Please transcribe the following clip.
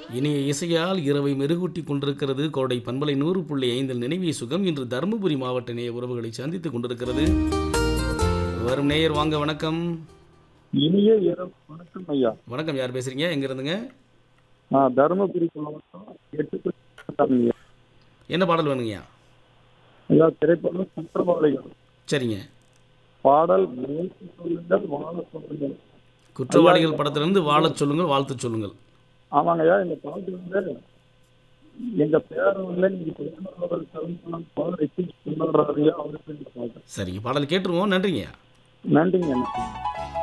இனிய இசையால் இரவை மெருகூட்டி கொண்டிருக்கிறது கோடை பண்பலை நூறு புள்ளி ஐந்தில் நினைவே சுகம் இன்று தருமபுரி மாவட்ட நேய உறவுகளை சந்தித்துக் கொண்டிருக்கிறது வரும் நேயர் வாங்க வணக்கம் இனிய இரவு வணக்கம் ஐயா வணக்கம் யார் பேசுறீங்க எங்க இருந்துங்க நான் தருமபுரி மாவட்டம் எட்டு ஐயா என்ன பாடல் வேணுங்கய்யா ஐயா திரைப்படம் குற்றவாளிகள் சரிங்க பாடல் நேற்று சொல்லுங்கள் வாழ சொல்லுங்கள் குற்றவாளிகள் படத்திலிருந்து வாழச் சொல்லுங்கள் வாழ்த்து சொல்லுங்கள் ஆமாங்க ஐயா இந்த பாட்டு வந்து எங்க பேரன்ல நீங்க பதினோரு தலைமுறை பாட ரெக்கீஸ் கொண்டாடுறாரு ஐயா அவருக்கு இந்த பாட்டு சரிங்க பாடல் கேட்டுருவோம் நன்றிங்கய்யா நன்றிங்க